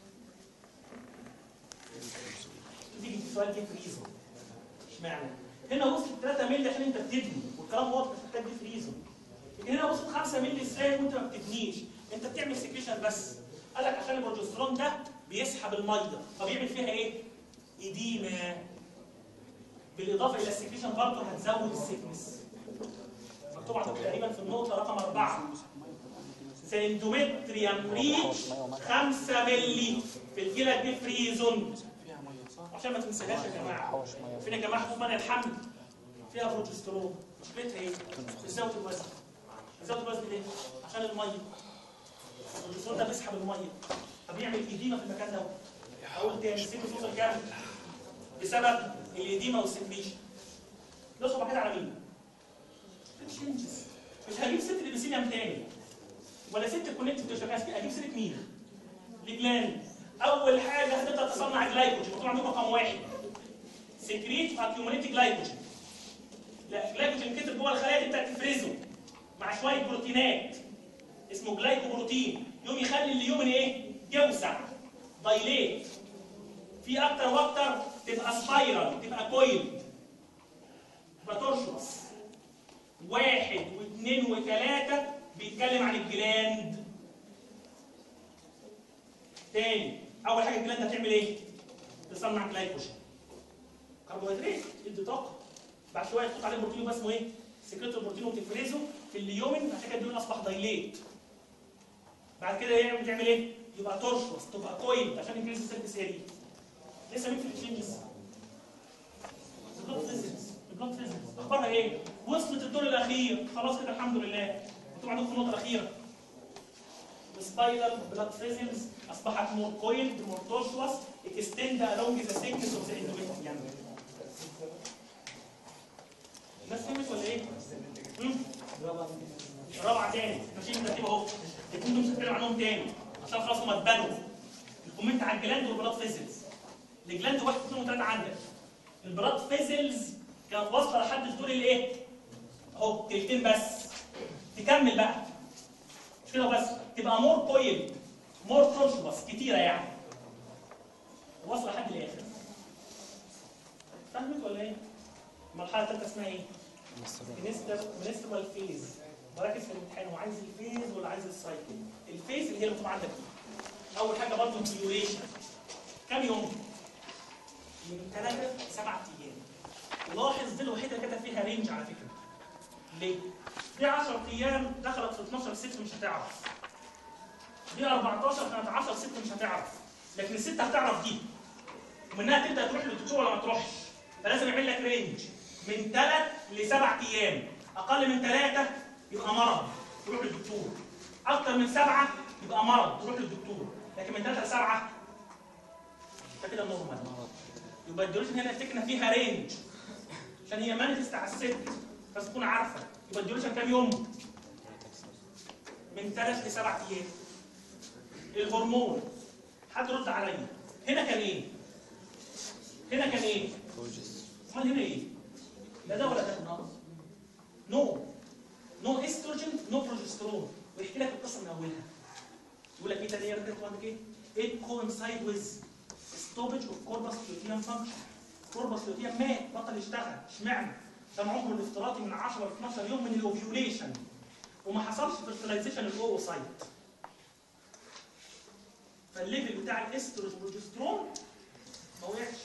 تيجي السؤال دي فريزو اشمعنى؟ هنا وصلت 3 مللي عشان انت بتبني والكلام واضح مش محتاج دي فريزو لكن هنا وصلت 5 مللي ازاي وانت ما بتبنيش؟ انت بتعمل سكريشن بس قال لك عشان البروجسترون ده بيسحب الميه فبيعمل فيها ايه؟ اديمه بالاضافه الى السكريشن برضه هتزود السكنس مكتوب عندك تقريبا في النقطه رقم اربعه سنتومتريم ريتش 5 مللي في الجلد دي فريزون عشان ما تنساهاش يا جماعه حوش ميه فين يا جماعه حبوب منع الحمل فيها بروجسترون مشكلتها ايه؟ بتزود الوزن بتزود الوزن ليه؟ عشان الميه البروجسترون ده بيسحب الميه فبيعمل ايديما في المكان ده اقول تاني سيكل توصل كام بسبب الايديما والسكريشن نصب كده على مين؟ التشنجز مش هجيب ست الابيثيليوم تاني ولا ست الكونكتيف تشوفها اجيب سيره مين؟ الجلاند اول حاجه هتبدا تصنع جلايكوجين مكتوب عندكم رقم واحد سكريت اكيوميليتي جلايكوجين لا الجلايكوجين كتب جوه الخلايا دي بتاعت تفرزه مع شويه بروتينات اسمه جلايكوبروتين يوم يخلي اليومن ايه؟ يوسع دايليت في اكتر واكتر تبقى سبايرال تبقى كويل تبقى ترشص واحد واثنين وثلاثة بيتكلم عن الجلاند تاني أول حاجة الجلاند هتعمل إيه؟ تصنع جلايكوجين كربوهيدرات يدي طاقة بعد شوية تحط عليه بروتين يبقى اسمه إيه؟ سكريت البروتين وتفرزه في اليومن عشان كده اليومن أصبح دايليت بعد كده يعمل تعمل إيه؟ يبقى ترشص تبقى كويل عشان انكريز السيرفيس اريا لسه مين في التشينجز؟ البلاد فيزيكس البلاد فيزيكس اخبارها ايه؟ وصلت الدور الاخير خلاص كده الحمد لله انتوا عندكم النقطه الاخيره السبايرال بلاد فيزلز اصبحت مور كويلد مور تورشوس اكستند along ذا thickness اوف ذا endometrium الناس فهمت ولا ايه؟ مم؟ رابعه تاني ماشيين بنرتبها اهو الاثنين دول مش هتكلم عنهم تاني عشان خلاص هم اتبنوا الكومنت على الجلاند والبلاد فيزلز الجلاند واحد اثنين وثلاثه عندك البلاد فيزلز كانت واصله لحد الدور الايه؟ اهو تلتين بس تكمل بقى مش كده بس تبقى مور كويل مور تورشوس كتيره يعني واصله لحد الاخر فهمت ولا ايه؟ المرحله الثالثه اسمها ايه؟ منستر منسترال فيز بركز في الامتحان هو عايز الفيز ولا عايز السايكل؟ الفيز اللي هي اللي مكتوب عندك دي اول حاجه برضه الديوريشن كام يوم؟ من ثلاثه لسبعه ايام ولاحظ دي الوحيده اللي كتب فيها رينج على فكره ليه؟ دي 10 ايام دخلت في 12 ست مش هتعرف دي 14 كانت 10 ست مش هتعرف لكن الست هتعرف دي ومنها تبدا تروح للدكتور ولا ما تروحش فلازم يعمل لك رينج من 3 ل 7 ايام اقل من 3 يبقى مرض تروح للدكتور اكتر من 7 يبقى مرض تروح للدكتور لكن من 3 ل 7 ده كده نورمال يبقى الديوريشن هنا افتكرنا فيها رينج عشان هي مانيفست على الست بس تكون عارفه يبقى الديوريشن كام يوم؟ من ثلاث لسبع ايام الهرمون حد رد عليا هنا كان ايه؟ هنا كان ايه؟ امال هنا ايه؟ لا ده ولا ده نو نو استروجين نو بروجسترون ويحكي لك القصه من اولها يقول لك ايه تاني يا رجاله عندك ايه؟ it coincide with stoppage of corpus luteum function corpus luteum مات بطل يشتغل اشمعنى؟ كان عمره الافتراضي من 10 ل 12 يوم من الاوفيوليشن وما حصلش فيرتلايزيشن الاوفوسايت فالليفل بتاع الاستروجين بروجسترون ما وقعش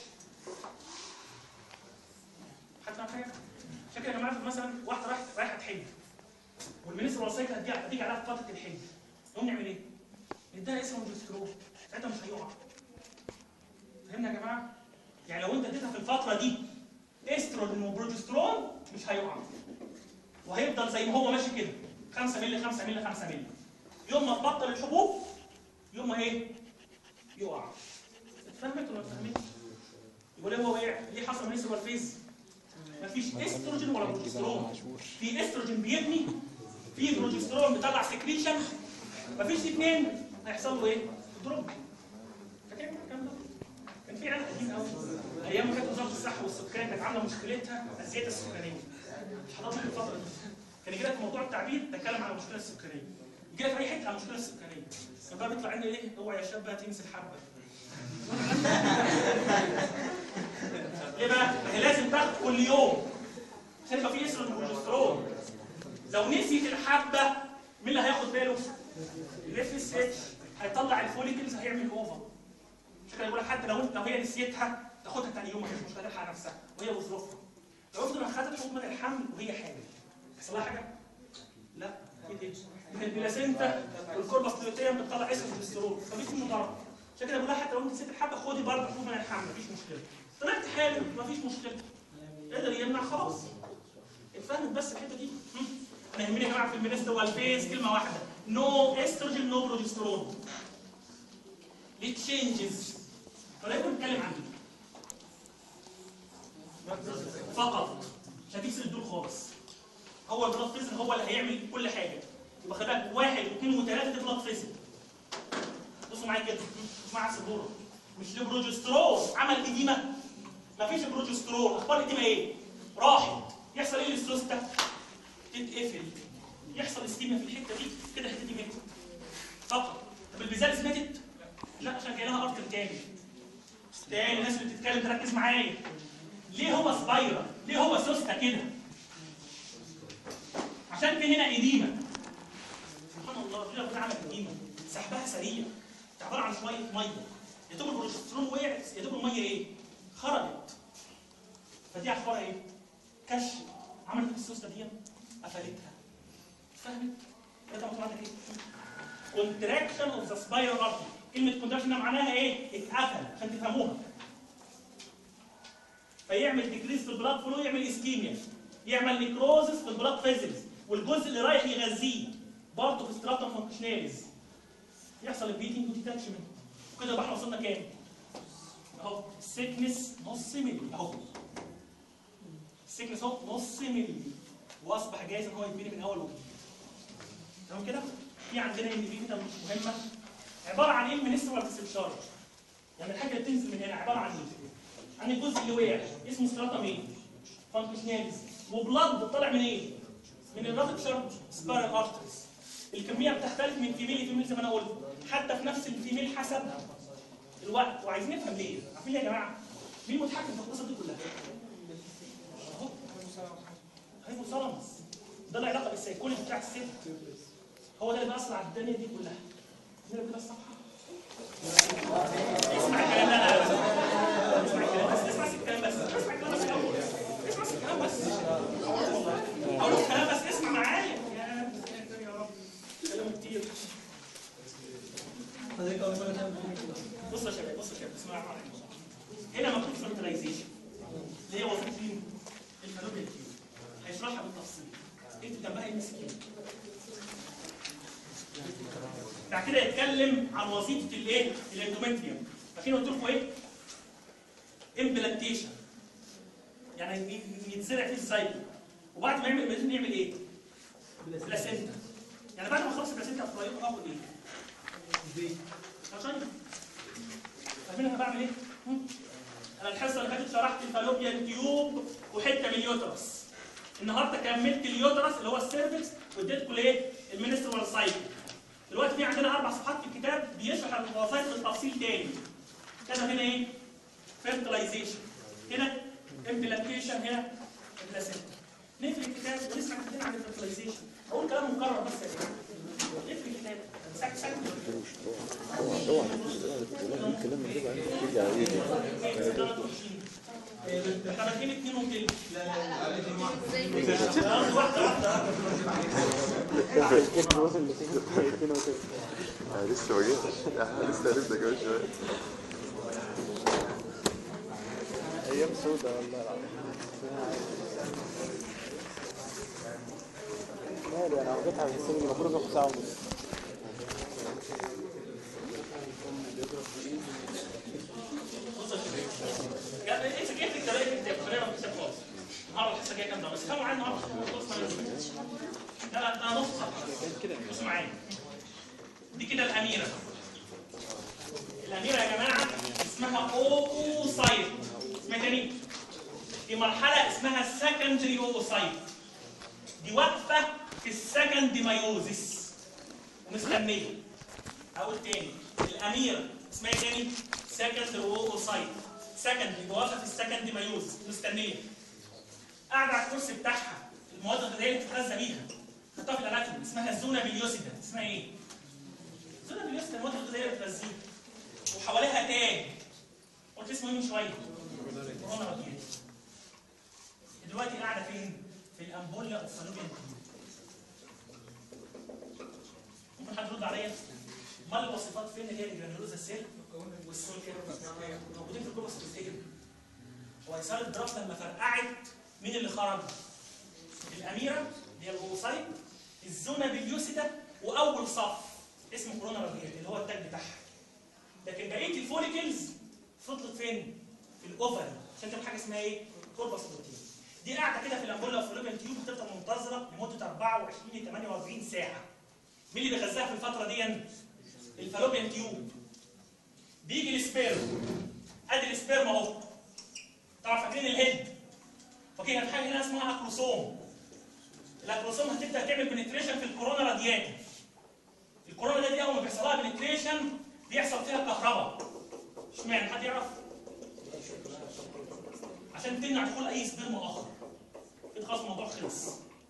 حد فاهم حاجه؟ عشان كده يا جماعه مثلا واحده رايحه رايحه تحج والمنستر والسايكل هتيجي هتيجي عليها في فتره الحج نقوم نعمل ايه؟ نديها اسم بروجسترون ساعتها مش هيقع فهمنا يا جماعه؟ يعني لو انت اديتها في الفتره دي استروجين وبروجسترون مش هيقع وهيفضل زي ما هو ماشي كده 5 مللي 5 مللي 5 مللي يوم ما تبطل الحبوب يوم ما ايه؟ يقع اتفهمت ولا ما اتفهمتش؟ يقول ليه هو وقع؟ ليه حصل منسبر فيز؟ مفيش استروجين ولا بروجسترون في استروجين بيبني في بروجسترون بيطلع سكريشن مفيش اثنين هيحصل له ايه؟ دروب فاكر الكلام ده؟ كان في عيال قديم قوي ايام ما كانت وزاره الصحه والسكان كانت عامله مشكلتها الزياده السكانيه مش حضرتك الفتره دي كان يجي لك موضوع التعبير تتكلم عن المشكله السكانيه يجي لك في اي حته عن المشكله السكانيه كان بقى بيطلع عندنا ايه اوعى يا شاب بقى تنسى الحبه ليه بقى؟ هي لازم تاخد كل يوم عشان يبقى في استروجين وبروجسترون لو نسيت الحبه مين اللي هياخد باله؟ الاف اس اتش هيطلع الفوليكلز هيعمل اوفر مش كده يقول لك حتى لو انت لو هي نسيتها تاخدها تاني يوم مفيش مشكله تلحق نفسها وهي وظروفها لو افرض انها خدت حكم من الحمل وهي حامل يحصل لها حاجه؟ لا اكيد ايه؟ من البلاسينتا والكوربس لوتيم بتطلع اسم الكوليسترول مفيش منه ضرر عشان كده بقول لها حتى لو انت نسيت الحبه خدي برضه حكم من الحمل مفيش مشكله طلعت حامل مفيش مشكله قدر يمنع خلاص اتفهمت بس الحته دي؟ هم؟ انا يهمني يا جماعه في المينيستا والفيز كلمه واحده نو استروجين نو بروجسترون ليه تشينجز فلا يكون نتكلم عن دي فقط مش هتفصل دول خالص هو البلاد فيزل هو اللي هيعمل كل حاجه يبقى خلي بالك واحد واثنين وثلاثه دي بلاد فيزل بصوا معايا كده بصوا معايا على السبوره مش البروجسترون عمل اديمه مفيش بروجسترون اخبار الاديمه ايه؟ راحت يحصل ايه للسوسته؟ تتقفل يحصل استيميا في الحته دي كده الحته دي ماتت فقط طب البيزالس ماتت؟ لا عشان جاي لها ارتر تاني تاني الناس اللي بتتكلم تركز معايا ليه هو سبايرال؟ ليه هو سوسته كده؟ عشان في هنا اديمه سبحان الله في ربنا عمل اديمه سحبها سريع عباره عن شويه ميه يا دوب البروجسترون وقع يا دوب الميه ايه؟ خرجت فدي اخبارها ايه؟ كشف عملت ايه السوسته دي؟ قفلتها فهمت؟ انت مطلعك ايه؟ كونتراكشن اوف ذا سبايرال ارتري كلمه كونتراكشن معناها ايه؟ اتقفل عشان تفهموها فيعمل ديكريس في البلاد فلو يعمل اسكيميا يعمل نيكروزس في البلاد فيزلز والجزء اللي رايح يغذيه برضه في ستراتم فانكشناليز يحصل البيتنج وديتاتشمنت كده يبقى احنا وصلنا كام؟ اهو السيكنس نص ملي اهو السيكنس اهو نص ملي واصبح جاهز ان هو يتبني من اول وجديد تمام كده؟ في عندنا ان دي كده مش مهمه عباره عن ايه المنسترال ديسبشارج يعني الحاجه اللي بتنزل من هنا عباره عن ايه؟ عن الجزء اللي وقع اسمه ستراتم ايه؟ فانكشناليز وبلاد طالع من ايه؟ من الرابتشر سبايرال ارتريز الكميه بتختلف من فيميل لفيميل زي ما انا قلت حتى في نفس الفيميل حسب الوقت وعايزين نفهم ليه عارفين ليه يا جماعه مين متحكم في القصه دي كلها اهو هايبوثالاموس ده له علاقه بالسيكولوجي بتاع الست هو ده اللي بيأثر على الدنيا دي كلها نقرا كده الصفحه اسمع الكلام ده انا اسمع الكلام بس اسمع الكلام بس اسمع الكلام بس الأول. اسمع الكلام بس اقول لك الكلام بس اسمع معايا يا ساتر يا رب كلام كتير بص يا شباب بص يا شباب اسمعوا معايا هنا مكتوب فيرتلايزيشن اللي هي وظيفه مين؟ الفالوبيا تيوب هيشرحها بالتفصيل اكتب جنبها ام سي كيو بعد كده يتكلم عن وظيفه الايه؟ الاندومتريوم فاكرين قلت لكم ايه؟ امبلانتيشن يعني ي- يتزرع فيه السايكل وبعد ما يعمل لازم يعمل ايه؟ بلاسينتا يعني بعد ما اخلص البلاسينتا في الطريق اخد ايه؟ عشان فاهمين انا بعمل ايه؟ هم؟ انا الحصه اللي فاتت شرحت الفالوبيان تيوب وحته من اليوترس النهارده كملت اليوترس اللي هو السيرفكس واديتكم الايه؟ المينسترال سايكل دلوقتي في عندنا اربع صفحات في الكتاب بيشرح الوظائف بالتفصيل تاني كده هنا ايه؟ فيرتلايزيشن هنا امبلانتيشن هنا بلاسينتا نقفل الكتاب ونسمع كتير عن الفيرتلايزيشن اقول كلام مكرر بس يا جماعه نقفل الكتاب ساكت ساكت الكلام اللي بقى يجي على ايدي طرفين اتنين وتلت لا لا لا واحدة واحدة انا لسه ما جيتش احنا لسه هنبدا كمان شويه ايام سودة والله العظيم مالي انا وقفتها في السن المفروض اخد ساعه ونص بص يا شباب يعني انت كيف تكتب ايه الكتاب خلينا في الكتاب خالص النهارده الحصه الجايه كام ده بس فهموا معايا النهارده خلاص ما ينزل. لا لا ده نص صفحه بصوا معايا دي كده الاميره الاميره يا جماعه اسمها اوسايت اسمها تاني في مرحله اسمها السكندري اوسايت دي واقفه في السكند مايوزيس ومستنيه اقول تاني الاميره اسمها إيه تاني سكند اوسايت سكند يبقى واقفه في السكند مايوزيس مستنيه قاعده على الكرسي بتاعها المواد الغذائيه اللي بتتغذى بيها خدتها في الاناتومي اسمها الزونا بليوسيدا اسمها ايه؟ الزونا بليوسيدا المواد الغذائيه اللي بتغذيها وحواليها تاج قلت اسمه ايه من شويه؟ كورونا فيروس دلوقتي قاعده فين؟ في الامبوليا اوفالوبيان ممكن حد يرد عليا؟ امال الوصفات فين اللي هي الجرانيولوزا سيل والسول كده موجودين في الكوبس الجزئيه ويسار الدراسه لما فرقعت مين اللي خرج؟ الاميره اللي هي الاوسايت الزونا بليوسيدا واول صف اسمه كورونا راديات اللي هو التاج بتاعها لكن بقيه الفوليكلز فضلت فين؟ في الاوفري عشان تعمل حاجه اسمها ايه؟ كوربس بروتين دي قاعده كده في الامبولا فلوبيان تيوب بتفضل منتظره لمده 24 ل 48 ساعه مين اللي بيغذاها في الفتره دي؟ الفالوبيان تيوب بيجي السبيرم ادي السبيرم اهو طبعا فاكرين الهيد فاكرين في حاجه هنا اسمها اكروسوم الاكروسوم هتبدا تعمل بنتريشن في الكورونا رادياتي الكورونا دي اول ما بيحصل لها بنتريشن بيحصل فيها كهرباء اشمعنى حد يعرف عشان تمنع دخول اي سبيرم اخر كده خلاص الموضوع خلص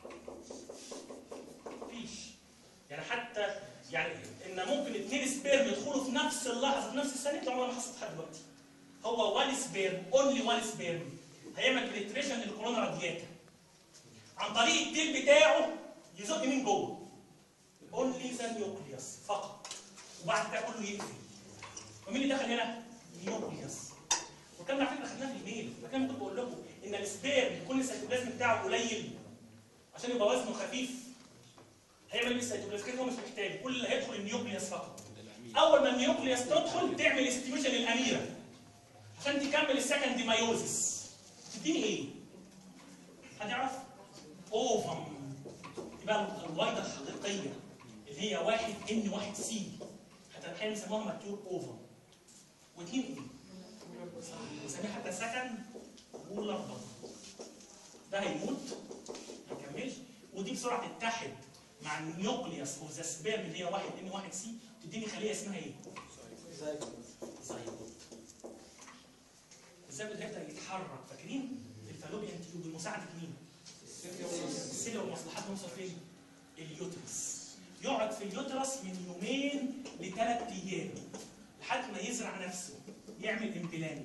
مفيش يعني حتى يعني ان ممكن اثنين سبيرم يدخلوا في نفس اللحظه في نفس الثانيه ده عمرها ما حصلت لحد دلوقتي هو وان سبيرم اونلي وان سبيرم هيعمل بنتريشن للكورونا رادياتا عن طريق الديل بتاعه يزق مين جوه اونلي ذا نيوكليوس فقط وبعد ده كله يقفل ومين اللي دخل هنا؟ نيوكليوس والكلام ده على فكره خدناه في الميل فكان كنت بقول لكم ان السبيرم يكون السيتوبلازم بتاعه قليل عشان يبقى وزنه خفيف هيعمل ايه السيتوبلازم كده هو مش محتاج كل اللي هيدخل النيوكليوس فقط اول ما النيوكليوس تدخل تعمل استيميشن للاميره عشان تكمل السكند مايوزس تديني ايه؟ هتعرف؟ اوفم يبقى الوايده الحقيقيه اللي هي واحد ان واحد سي حتى احيانا بيسموها ماتيور اوفم واثنين ايه؟ بنسميها حتى سكند وولر بطن ده هيموت ما يكملش ودي بسرعه تتحد مع النيوكليوس اوف ذا سبيرم اللي هي واحد ان واحد سي تديني خليه اسمها ايه؟ زيجوت الزيجوت هيبدا يتحرك فاكرين؟ في الفالوبيان تيوب بمساعده مين؟ السيلة والمصلحات نوصل فين؟ اليوترس يقعد في اليوترس من يومين لثلاث ايام لحد ما يزرع نفسه يعمل امبلانت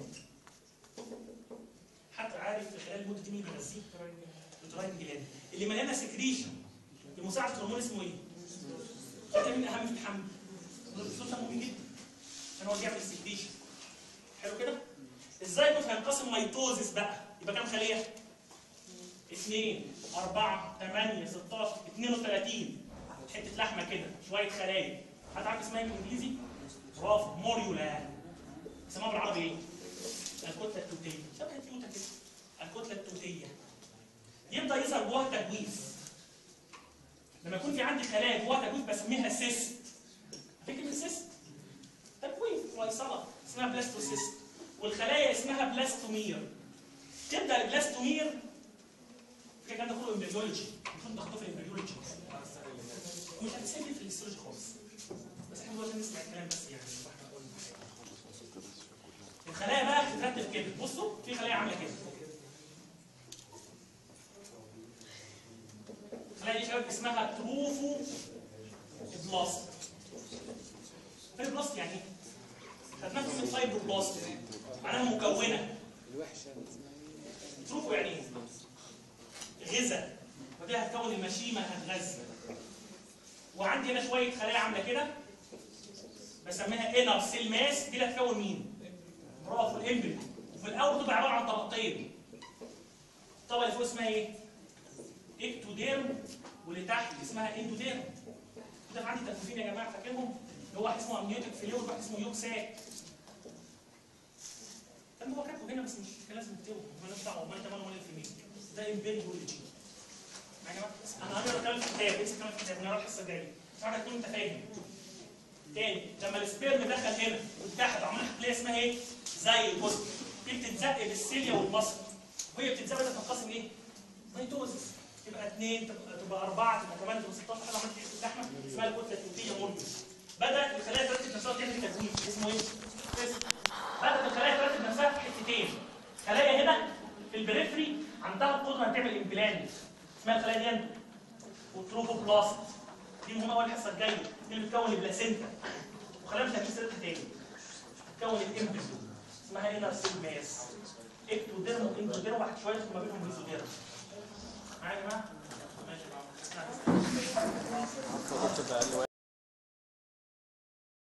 حتى عارف في خلال المده دي مين بيغذيه؟ التراين جلاند اللي مليانه سكريشن بمساعده هرمون اسمه ايه؟ ده مين اهم في الحمل؟ الصوت ده مهم جدا عشان هو بيعمل سكريشن حلو كده؟ ازاي كنت هينقسم ميتوزس بقى؟ يبقى كام خليه؟ 2 4 8 16 32 حته لحمه كده شويه خلايا حد عارف اسمها ايه بالانجليزي؟ برافو موريولا اسمها بالعربي ايه؟ الكتله التوتيه شبه التوته كده الكتله التوتيه يبدا يظهر جواها تجويف لما يكون في عندي خلايا جواها تجويف بسميها سيست فاكر السيست؟ تجويف ويصله اسمها بلاستوسيست والخلايا اسمها بلاستومير تبدا البلاستومير الكلام ده كله امبريولوجي المفروض تاخده في الامبريولوجي مش هتسجل في الهيستولوجي خالص بس احنا دلوقتي نسمع الكلام بس يعني واحنا قلنا الخلايا بقى بتترتب كده بصوا في خلايا عامله كده الخلايا دي شباب اسمها تروفو بلاست فايبروبلاست يعني ايه؟ خدناها كلمه فايبروبلاست معناها مكونه تروفو يعني ايه؟ غذاء ودي هتكون المشيمه هتغذي وعندي هنا شويه خلايا عامله كده بسميها انر سيل ماس دي اللي هتكون مين؟ برافو الامبريو وفي الاول تبقى عباره عن طبقتين الطبقه اللي فوق اسمها ايه؟ اكتوديرم واللي تحت اسمها اندوديرم كده عندي تنفيذين يا جماعه فاكرهم؟ اللي هو واحد اسمه امنيوتيك فلويد وواحد اسمه يوكسات كان هو كاتبه هنا بس مش كان لازم تكتبه مالناش دعوه امال انت مال الفيميل ده امبريولوجي يا جماعه انا هقرا الكلام في الكتاب امسك الكلام في الكتاب نقرا الحصه الجايه مش عارف تكون انت فاهم تاني لما السبيرم دخل هنا واتحد عملنا خليه اسمها ايه؟ زي البوست دي بتتزق بالسيليا والمصل وهي بتتزق بدأت تنقسم ايه؟ ميتوزس تبقى اثنين تبقى, تبقى اربعه تبقى كمان تبقى 16 حاجه عملت حته لحمه اسمها الكتله التوتيه مولد بدات الخلايا ترتب نفسها تعمل تجويف اسمه ايه؟ بدات الخلايا ترتب نفسها في حتتين خلايا هنا في البريفري عندها القدره انها تعمل امبلانت اسمها الخلايا دي وتروفوبلاست دي مهمه اول الحصه الجايه دي اللي بتكون البلاسينتا وخلايا مش هتجيب سيرتها تاني بتكون الامبريو اسمها انر سيل ماس اكتوديرم واندوديرم واحد شويه ما بينهم ميزوديرم معايا يا جماعه؟ ماشي يا جماعه